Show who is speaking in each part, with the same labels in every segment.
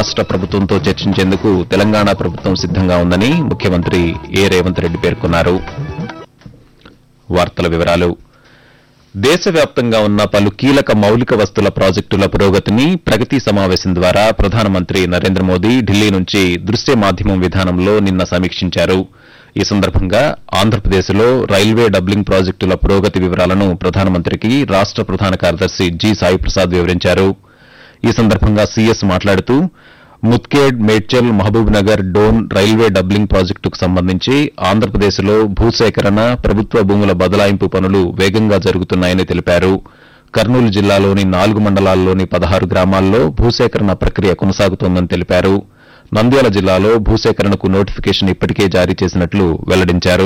Speaker 1: మహారాష్ట ప్రభుత్వంతో చర్చించేందుకు తెలంగాణ ప్రభుత్వం సిద్దంగా ఉందని ముఖ్యమంత్రి ఏ రేవంత్ రెడ్డి పేర్కొన్నారు వార్తల వివరాలు దేశవ్యాప్తంగా ఉన్న పలు కీలక మౌలిక వస్తుల ప్రాజెక్టుల పురోగతిని ప్రగతి సమావేశం ద్వారా ప్రధానమంత్రి నరేంద్ర మోదీ ఢిల్లీ నుంచి దృశ్య మాధ్యమం విధానంలో నిన్న సమీక్షించారు ఈ సందర్భంగా ఆంధ్రప్రదేశ్లో రైల్వే డబ్లింగ్ ప్రాజెక్టుల పురోగతి వివరాలను ప్రధానమంత్రికి రాష్ట ప్రధాన కార్యదర్శి జి సాయిప్రసాద్ వివరించారు ఈ సందర్భంగా సీఎస్ మాట్లాడుతూ ముత్కేడ్ మేడ్చల్ మహబూబ్ నగర్ డోన్ రైల్వే డబ్లింగ్ ప్రాజెక్టుకు సంబంధించి ఆంధ్రప్రదేశ్లో భూసేకరణ ప్రభుత్వ భూముల బదలాయింపు పనులు వేగంగా జరుగుతున్నాయని తెలిపారు కర్నూలు జిల్లాలోని నాలుగు మండలాల్లోని పదహారు గ్రామాల్లో భూసేకరణ ప్రక్రియ కొనసాగుతోందని తెలిపారు నంద్యాల జిల్లాలో భూసేకరణకు నోటిఫికేషన్ ఇప్పటికే జారీ చేసినట్లు వెల్లడించారు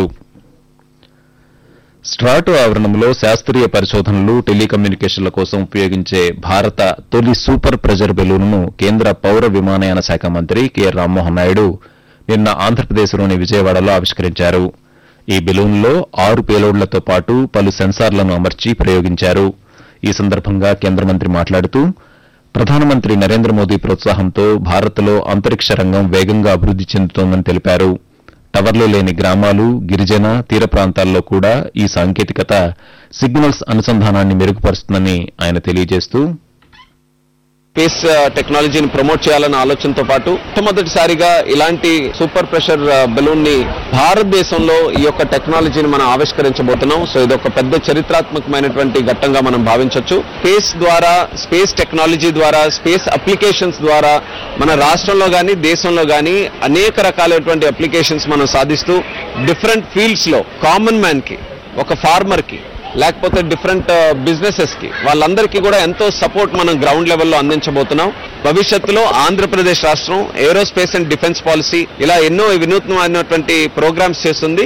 Speaker 1: స్ట్రాటో ఆవరణంలో శాస్త్రీయ పరిశోధనలు టెలికమ్యూనికేషన్ల కోసం ఉపయోగించే భారత తొలి సూపర్ ప్రెజర్ బెలూన్ను కేంద్ర పౌర విమానయాన శాఖ మంత్రి కె రామ్మోహన్ నాయుడు నిన్న ఆంధ్రప్రదేశ్లోని విజయవాడలో ఆవిష్కరించారు ఈ బెలూన్లో ఆరు పేలోడ్లతో పాటు పలు సెన్సార్లను అమర్చి ప్రయోగించారు ఈ సందర్భంగా కేంద్ర మంత్రి మాట్లాడుతూ ప్రధానమంత్రి నరేంద్ర మోదీ ప్రోత్సాహంతో భారత్లో అంతరిక్ష రంగం వేగంగా అభివృద్ది చెందుతోందని తెలిపారు టవర్లు లేని గ్రామాలు గిరిజన తీర ప్రాంతాల్లో కూడా ఈ సాంకేతికత సిగ్నల్స్ అనుసంధానాన్ని మెరుగుపరుస్తుందని ఆయన తెలియజేస్తూ
Speaker 2: స్పేస్ టెక్నాలజీని ప్రమోట్ చేయాలన్న ఆలోచనతో పాటు మొట్టమొదటిసారిగా ఇలాంటి సూపర్ ప్రెషర్ బెలూన్ ని భారతదేశంలో ఈ యొక్క టెక్నాలజీని మనం ఆవిష్కరించబోతున్నాం సో ఇది ఒక పెద్ద చరిత్రాత్మకమైనటువంటి ఘట్టంగా మనం భావించవచ్చు స్పేస్ ద్వారా స్పేస్ టెక్నాలజీ ద్వారా స్పేస్ అప్లికేషన్స్ ద్వారా మన రాష్ట్రంలో కానీ దేశంలో కానీ అనేక రకాలైనటువంటి అప్లికేషన్స్ మనం సాధిస్తూ డిఫరెంట్ ఫీల్డ్స్ లో కామన్ మ్యాన్ కి ఒక ఫార్మర్ కి లేకపోతే డిఫరెంట్ బిజినెసెస్ కి వాళ్ళందరికీ కూడా ఎంతో సపోర్ట్ మనం గ్రౌండ్ లెవెల్లో అందించబోతున్నాం భవిష్యత్తులో ఆంధ్రప్రదేశ్ రాష్ట్రం ఏరోస్పేస్ అండ్ డిఫెన్స్ పాలసీ ఇలా ఎన్నో వినూత్నమైనటువంటి ప్రోగ్రామ్స్ చేస్తుంది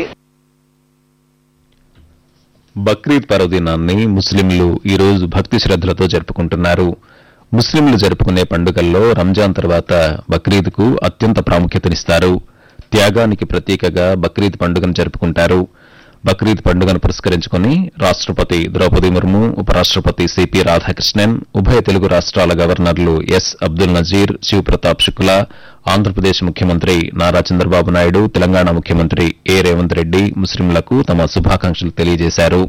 Speaker 1: బక్రీద్ పర్వదినాన్ని ముస్లింలు ఈ రోజు భక్తి శ్రద్దలతో జరుపుకుంటున్నారు ముస్లింలు జరుపుకునే పండుగల్లో రంజాన్ తర్వాత బక్రీద్కు అత్యంత ప్రాముఖ్యతనిస్తారు త్యాగానికి ప్రతీకగా బక్రీద్ పండుగను జరుపుకుంటారు బక్రీద్ పండుగను పురస్కరించుకుని రాష్టపతి ద్రౌపది ముర్ము ఉపరాష్టపతి సిపి రాధాకృష్ణన్ ఉభయ తెలుగు రాష్ట్రాల గవర్నర్లు ఎస్ అబ్దుల్ నజీర్ శివప్రతాప్ శుక్లా ఆంధ్రప్రదేశ్ ముఖ్యమంత్రి నారా చంద్రబాబు నాయుడు తెలంగాణ ముఖ్యమంత్రి ఏ రేవంత్ రెడ్డి ముస్లింలకు తమ శుభాకాంక్షలు తెలియజేశారు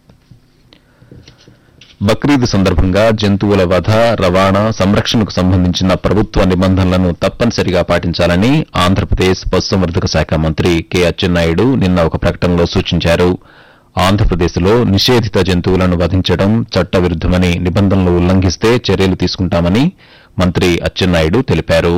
Speaker 1: బక్రీద్ సందర్భంగా జంతువుల వధ రవాణా సంరక్షణకు సంబంధించిన ప్రభుత్వ నిబంధనలను తప్పనిసరిగా పాటించాలని ఆంధ్రప్రదేశ్ పశుసంవర్ధక శాఖ మంత్రి కె అచ్చెన్నాయుడు నిన్న ఒక ప్రకటనలో సూచించారు ఆంధ్రప్రదేశ్లో నిషేధిత జంతువులను వధించడం చట్టవిరుద్దమని నిబంధనలు ఉల్లంఘిస్తే చర్యలు తీసుకుంటామని మంత్రి అచ్చెన్నాయుడు తెలిపారు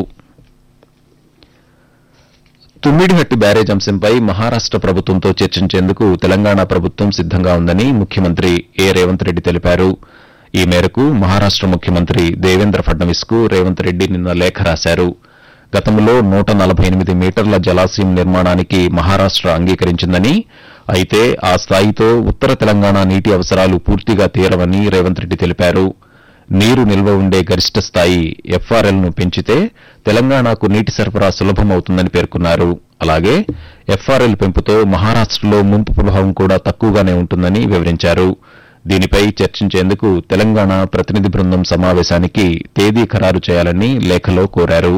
Speaker 1: తుమ్మిడిహట్టి బ్యారేజ్ అంశంపై మహారాష్ట ప్రభుత్వంతో చర్చించేందుకు తెలంగాణ ప్రభుత్వం సిద్దంగా ఉందని ముఖ్యమంత్రి ఏ రేవంత్ రెడ్డి తెలిపారు ఈ మేరకు మహారాష్ట ముఖ్యమంత్రి దేవేంద్ర ఫడ్నవీస్ కు రేవంత్ రెడ్డి నిన్న లేఖ రాశారు గతంలో నూట నలభై ఎనిమిది మీటర్ల జలాశయం నిర్మాణానికి మహారాష్ట అంగీకరించిందని అయితే ఆ స్థాయితో ఉత్తర తెలంగాణ నీటి అవసరాలు పూర్తిగా తీరవని రేవంత్ రెడ్డి తెలిపారు నీరు నిల్వ ఉండే గరిష్ట స్థాయి ఎఫ్ఆర్ఎల్ ను పెంచితే తెలంగాణకు నీటి సరఫరా సులభమవుతుందని పేర్కొన్నారు అలాగే ఎఫ్ఆర్ఎల్ పెంపుతో మహారాష్టలో ముంపు ప్రభావం కూడా తక్కువగానే ఉంటుందని వివరించారు దీనిపై చర్చించేందుకు తెలంగాణ ప్రతినిధి బృందం సమావేశానికి తేదీ ఖరారు చేయాలని లేఖలో కోరారు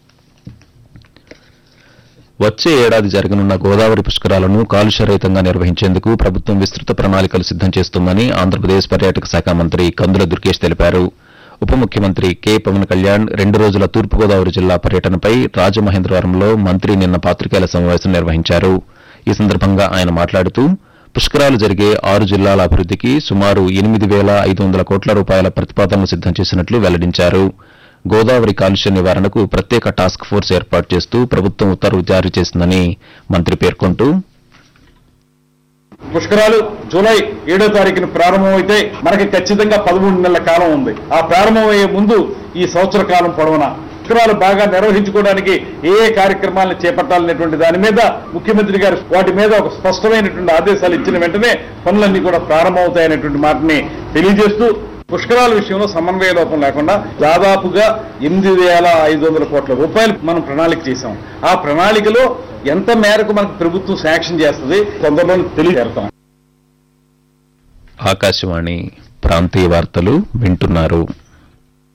Speaker 1: వచ్చే ఏడాది జరగనున్న గోదావరి పుష్కరాలను కాలుష్యరహితంగా నిర్వహించేందుకు ప్రభుత్వం విస్తృత ప్రణాళికలు సిద్దం చేస్తోందని ఆంధ్రప్రదేశ్ పర్యాటక శాఖ మంత్రి కందుల దుర్గేష్ తెలిపారు ఉప ముఖ్యమంత్రి కె పవన్ కళ్యాణ్ రెండు రోజుల తూర్పుగోదావరి జిల్లా పర్యటనపై రాజమహేంద్రవరంలో మంత్రి నిన్న పాత్రికేయుల సమావేశం నిర్వహించారు ఈ సందర్భంగా ఆయన మాట్లాడుతూ పుష్కరాలు జరిగే ఆరు జిల్లాల అభివృద్దికి సుమారు ఎనిమిది వేల ఐదు వందల కోట్ల రూపాయల ప్రతిపాదనలు సిద్దం చేసినట్లు వెల్లడించారు గోదావరి కాలుష్య నివారణకు ప్రత్యేక టాస్క్ ఫోర్స్ ఏర్పాటు చేస్తూ ప్రభుత్వం ఉత్తర్వులు జారీ చేసిందని మంత్రి పేర్కొంటూ
Speaker 3: పుష్కరాలు జూలై ఏడో తారీఖున ప్రారంభమైతే మనకి ఖచ్చితంగా పదమూడు నెలల కాలం ఉంది ఆ ప్రారంభమయ్యే ముందు ఈ సంవత్సర కాలం పొడవునా పుష్కరాలు బాగా నిర్వహించుకోవడానికి ఏ ఏ కార్యక్రమాలను చేపట్టాలనేటువంటి దాని మీద ముఖ్యమంత్రి గారు వాటి మీద ఒక స్పష్టమైనటువంటి ఆదేశాలు ఇచ్చిన వెంటనే పనులన్నీ కూడా ప్రారంభమవుతాయనేటువంటి మాటని తెలియజేస్తూ పుష్కరాల విషయంలో సమన్వయ లోపం లేకుండా దాదాపుగా ఎనిమిది వేల ఐదు వందల కోట్ల రూపాయలు మనం ప్రణాళిక చేశాం ఆ ప్రణాళికలో ఎంత మేరకు మనకు ప్రభుత్వం శాంక్షన్ చేస్తుంది తొందరలో తెలియజేస్తాం
Speaker 1: ఆకాశవాణి ప్రాంతీయ వార్తలు వింటున్నారు